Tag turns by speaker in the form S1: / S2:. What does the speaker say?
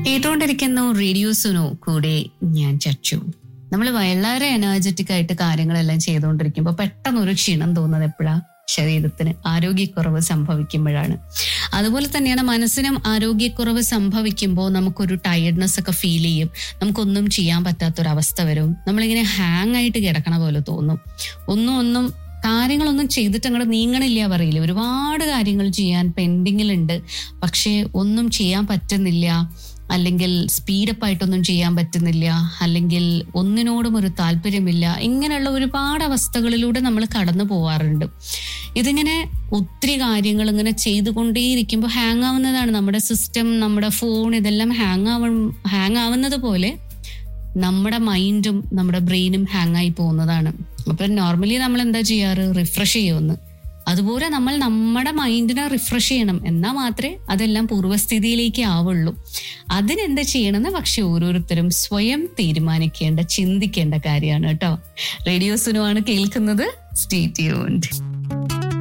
S1: കേട്ടുകൊണ്ടിരിക്കുന്നു റേഡിയോ സുനോ കൂടെ ഞാൻ ചച്ചു നമ്മൾ വളരെ എനർജറ്റിക് ആയിട്ട് കാര്യങ്ങളെല്ലാം ചെയ്തുകൊണ്ടിരിക്കുമ്പോൾ പെട്ടെന്ന് ഒരു ക്ഷീണം തോന്നുന്നത് എപ്പോഴാ ശരീരത്തിന് ആരോഗ്യക്കുറവ് സംഭവിക്കുമ്പോഴാണ് അതുപോലെ തന്നെയാണ് മനസ്സിനും ആരോഗ്യക്കുറവ് സംഭവിക്കുമ്പോൾ നമുക്കൊരു ടയർഡ്നെസ് ഒക്കെ ഫീൽ ചെയ്യും നമുക്കൊന്നും ചെയ്യാൻ പറ്റാത്തൊരവസ്ഥ വരും നമ്മളിങ്ങനെ ഹാങ് ആയിട്ട് കിടക്കണ പോലെ തോന്നും ഒന്നും ഒന്നും കാര്യങ്ങളൊന്നും ചെയ്തിട്ട് അങ്ങോട്ട് നീങ്ങണില്ല പറയില്ല ഒരുപാട് കാര്യങ്ങൾ ചെയ്യാൻ പെൻഡിങ്ങിലുണ്ട് പക്ഷേ ഒന്നും ചെയ്യാൻ പറ്റുന്നില്ല അല്ലെങ്കിൽ സ്പീഡപ്പ് ആയിട്ടൊന്നും ചെയ്യാൻ പറ്റുന്നില്ല അല്ലെങ്കിൽ ഒന്നിനോടും ഒരു താല്പര്യമില്ല ഇങ്ങനെയുള്ള ഒരുപാട് അവസ്ഥകളിലൂടെ നമ്മൾ കടന്നു പോവാറുണ്ട് ഇതിങ്ങനെ ഒത്തിരി കാര്യങ്ങൾ ഇങ്ങനെ ചെയ്തുകൊണ്ടേയിരിക്കുമ്പോൾ ഹാങ് ആവുന്നതാണ് നമ്മുടെ സിസ്റ്റം നമ്മുടെ ഫോൺ ഇതെല്ലാം ഹാങ് ആവ ഹാങ് ആവുന്നത് പോലെ നമ്മുടെ മൈൻഡും നമ്മുടെ ബ്രെയിനും ഹാങ് ആയി പോകുന്നതാണ് അപ്പൊ നോർമലി നമ്മൾ എന്താ ചെയ്യാറ് റിഫ്രഷ് ചെയ്യുമെന്ന് അതുപോലെ നമ്മൾ നമ്മുടെ മൈൻഡിനെ റിഫ്രഷ് ചെയ്യണം എന്നാൽ മാത്രമേ അതെല്ലാം പൂർവ്വസ്ഥിതിയിലേക്ക് ആവുള്ളൂ അതിനെന്താ ചെയ്യണമെന്ന് പക്ഷെ ഓരോരുത്തരും സ്വയം തീരുമാനിക്കേണ്ട ചിന്തിക്കേണ്ട കാര്യമാണ് കേട്ടോ റേഡിയോ സുനുവാണ് കേൾക്കുന്നത് സ്റ്റേ ട്യൂൺഡ്